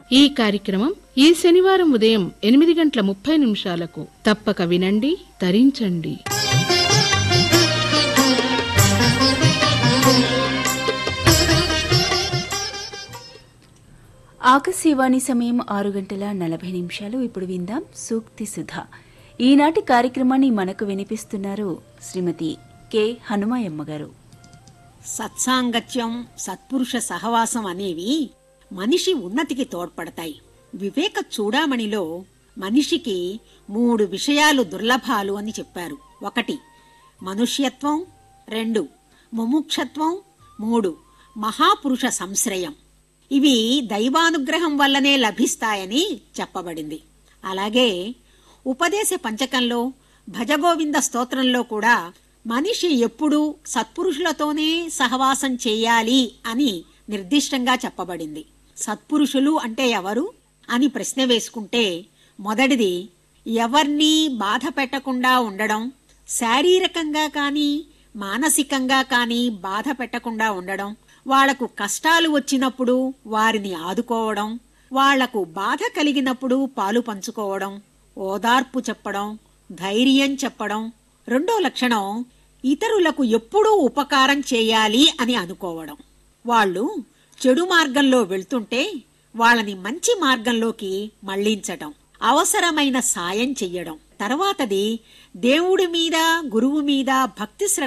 ఈ కార్యక్రమం ఈ శనివారం ఉదయం ఎనిమిది గంటల ముప్పై నిమిషాలకు తప్పక వినండి తరించండి ఆకాశవాణి సమయం ఆరు గంటల నలభై నిమిషాలు ఇప్పుడు విందాం సూక్తి సుధ ఈనాటి కార్యక్రమాన్ని మనకు వినిపిస్తున్నారు శ్రీమతి కె హనుమాయమ్మ గారు సత్సాంగత్యం సత్పురుష సహవాసం అనేవి మనిషి ఉన్నతికి తోడ్పడతాయి వివేక చూడామణిలో మనిషికి మూడు విషయాలు దుర్లభాలు అని చెప్పారు ఒకటి మనుష్యత్వం రెండు ముముక్షత్వం మూడు మహాపురుష సంశ్రయం ఇవి దైవానుగ్రహం వల్లనే లభిస్తాయని చెప్పబడింది అలాగే ఉపదేశ పంచకంలో భజగోవింద స్తోత్రంలో కూడా మనిషి ఎప్పుడూ సత్పురుషులతోనే సహవాసం చేయాలి అని నిర్దిష్టంగా చెప్పబడింది సత్పురుషులు అంటే ఎవరు అని ప్రశ్న వేసుకుంటే మొదటిది ఎవర్నీ బాధ పెట్టకుండా ఉండడం శారీరకంగా కానీ మానసికంగా కానీ బాధ పెట్టకుండా ఉండడం వాళ్లకు కష్టాలు వచ్చినప్పుడు వారిని ఆదుకోవడం వాళ్లకు బాధ కలిగినప్పుడు పాలు పంచుకోవడం ఓదార్పు చెప్పడం ధైర్యం చెప్పడం రెండో లక్షణం ఇతరులకు ఎప్పుడూ ఉపకారం చేయాలి అని అనుకోవడం వాళ్ళు చెడు మార్గంలో వెళ్తుంటే వాళ్ళని మంచి మార్గంలోకి మళ్లించటం అవసరమైన సాయం చెయ్యడం తర్వాతది దేవుడి మీద గురువు మీద భక్తి శ్రద్ధ